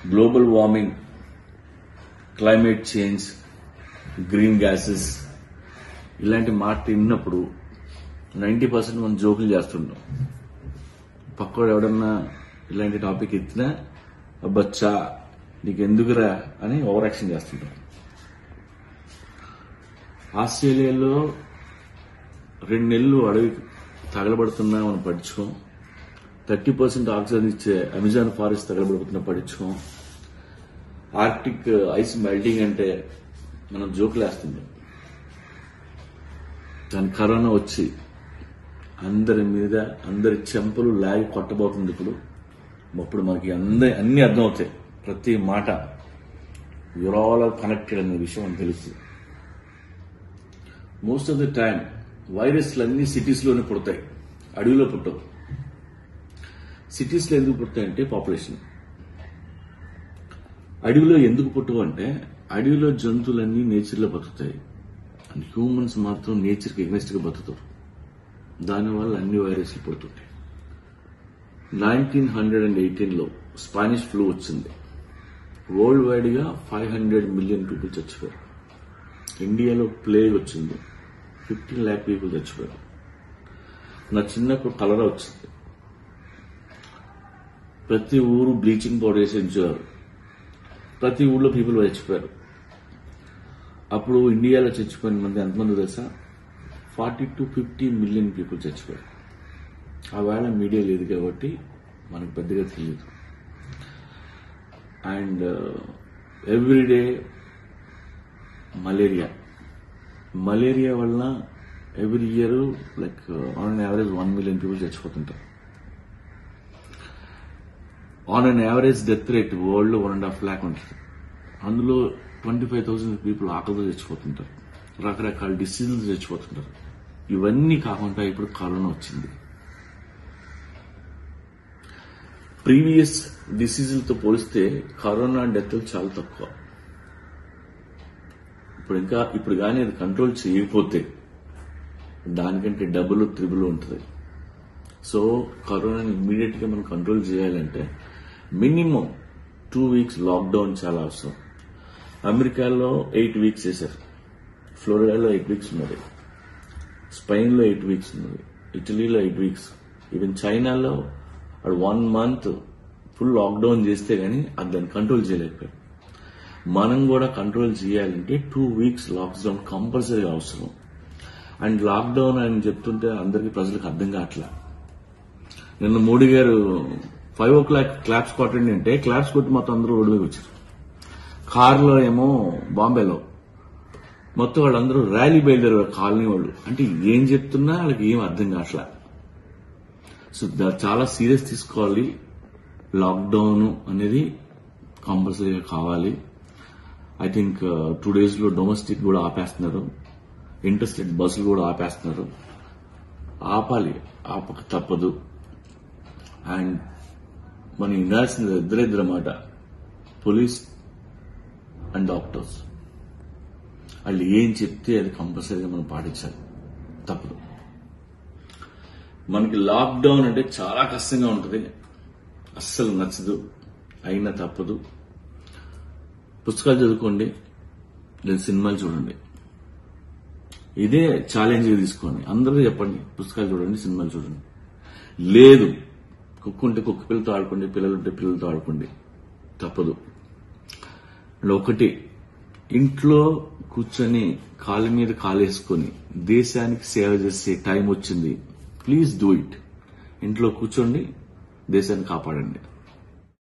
global warming climate change green gases ఇలాంటి మాట విన్నప్పుడు నైంటీ పర్సెంట్ మనం జోకులు చేస్తుంటాం పక్కోడు ఎవడన్నా ఇలాంటి టాపిక్ ఎత్తినా అబ్బచ్చా నీకు ఎందుకురా అని ఓవర్ యాక్షన్ చేస్తుంటాం ఆస్ట్రేలియాలో రెండు నెలలు అడవి తగలబడుతున్నా మనం పడుచుకోం థర్టీ పర్సెంట్ ఆక్సిజన్ ఇచ్చే అమెజాన్ ఫారెస్ట్ తగలబడుతున్నా పడుచుకోం ఆర్టిక్ ఐస్ మెల్టింగ్ అంటే మనం జోకులేస్తుంది దాని కరోనా వచ్చి అందరి మీద అందరి చెంపలు లాగి కొట్టబోతుంది ఇప్పుడు అప్పుడు మనకి అందరి అన్ని అర్థమవుతాయి ప్రతి మాట యువర్ ఆల్ ఆర్ కనెక్టెడ్ అనే విషయం మనకు తెలుసు మోస్ట్ ఆఫ్ ద టైం వైరస్లు అన్ని సిటీస్లోనే పుడతాయి అడవిలో పుట్టవు సిటీస్లో ఎందుకు పుడతాయంటే పాపులేషన్ అడవిలో ఎందుకు పుట్టవు అంటే అడవిలో జంతువులన్నీ నేచర్లో బతుకుతాయి అండ్ హ్యూమన్స్ మాత్రం నేచర్కి ఎగ్నెస్ట్ గా బతుకుతారు దానివల్ల అన్ని వైరస్లు పుడుతుంటాయి నైన్టీన్ హండ్రెడ్ అండ్ ఎయిటీన్లో స్పానిష్ ఫ్లూ వచ్చింది వరల్డ్ వైడ్ గా ఫైవ్ హండ్రెడ్ మిలియన్ పీపుల్ చచ్చిపోయారు ఇండియాలో ప్లేగ్ వచ్చింది ఫిఫ్టీన్ ల్యాక్ పీపుల్ చచ్చిపోయారు నా చిన్నప్పుడు కలరా వచ్చింది ప్రతి ఊరు బ్లీచింగ్ పౌడర్ వేసి ఉంచారు ప్రతి ఊళ్ళో పీపుల్ చచ్చిపోయారు అప్పుడు ఇండియాలో చచ్చిపోయిన మంది ఎంతమంది తెలుసా forty to fifty million people చచ్చిపోయారు ఆ వేళ మీడియా లేదు కాబట్టి మనకు పెద్దగా తెలియదు అండ్ ఎవ్రీడే మలేరియా మలేరియా వల్ల every year like on average one million people చచ్చిపోతుంటారు on an average death rate world లో వన్ అండ్ హాఫ్ ల్యాక్ ఉంటుంది అందులో ట్వంటీ ఫైవ్ థౌసండ్ పీపుల్ ఆకలితో చచ్చిపోతుంటారు రకరకాల డిసీజెస్ చచ్చిపోతుంటారు ఇవన్నీ కాకుండా ఇప్పుడు కరోనా వచ్చింది ప్రీవియస్ డిసీజులతో పోలిస్తే కరోనా డెత్లు చాలా తక్కువ ఇప్పుడు ఇంకా ఇప్పుడు కానీ అది కంట్రోల్ చేయకపోతే దానికంటే డబుల్ త్రిబుల్ ఉంటుంది సో కరోనాని ఇమ్మీడియట్ గా మనం కంట్రోల్ చేయాలంటే మినిమం టూ వీక్స్ లాక్డౌన్ చాలా అవసరం అమెరికాలో ఎయిట్ వీక్స్ చేశారు ఫ్లోరిడాలో ఎయిట్ వీక్స్ ఉన్నది స్పెయిన్ లో ఎయిట్ వీక్స్ ఉన్నది ఇటలీలో ఎయిట్ వీక్స్ ఈవెన్ చైనాలో వాడు వన్ మంత్ ఫుల్ లాక్డౌన్ చేస్తే గానీ అది దాన్ని కంట్రోల్ చేయలేకపోయాడు మనం కూడా కంట్రోల్ చేయాలంటే టూ వీక్స్ లాక్డౌన్ కంపల్సరీ అవసరం అండ్ లాక్డౌన్ అని చెప్తుంటే అందరికీ ప్రజలకు అర్థం కావట్లా నిన్న మోడీ గారు ఫైవ్ ఓ క్లాక్ క్లాప్స్ కొట్టండి అంటే క్లాప్స్ కొట్టి మొత్తం అందరూ రోడ్డు మీద వచ్చారు కారులో ఏమో బాంబేలో మొత్తం వాళ్ళందరూ ర్యాలీ బయలుదేరారు కాలనీ వాళ్ళు అంటే ఏం చెప్తున్నా వాళ్ళకి ఏం అర్థం కావట్లా సో దా- చాలా సీరియస్ తీసుకోవాలి లాక్డౌన్ అనేది కంపల్సరీగా కావాలి ఐ థింక్ టూ డేస్ లో డొమెస్టిక్ కూడా ఆపేస్తున్నారు ఇంటర్స్టేట్ బస్సులు కూడా ఆపేస్తున్నారు ఆపాలి ఆపక తప్పదు అండ్ మనం వినాల్సింది ఇద్దరే ఇద్దరు మాట పోలీస్ అండ్ డాక్టర్స్ వాళ్ళు ఏం చెప్తే అది కంపల్సరీగా మనం పాటించాలి తప్పదు మనకి లాక్డౌన్ అంటే చాలా కష్టంగా ఉంటుంది అస్సలు నచ్చదు అయినా తప్పదు పుస్తకాలు చదువుకోండి లేదా సినిమాలు చూడండి ఇదే ఛాలెంజ్ తీసుకోండి అందరూ చెప్పండి పుస్తకాలు చూడండి సినిమాలు చూడండి లేదు కుక్క ఉంటే కుక్క పిల్లతో ఆడుకోండి పిల్లలు ఉంటే పిల్లలతో ఆడుకోండి తప్పదు అండ్ ఒకటి ఇంట్లో కూర్చొని కాళ్ళ మీద కాలేసుకొని దేశానికి సేవ చేసే టైం వచ్చింది ప్లీజ్ డూ ఇట్ ఇంట్లో కూర్చోండి దేశాన్ని కాపాడండి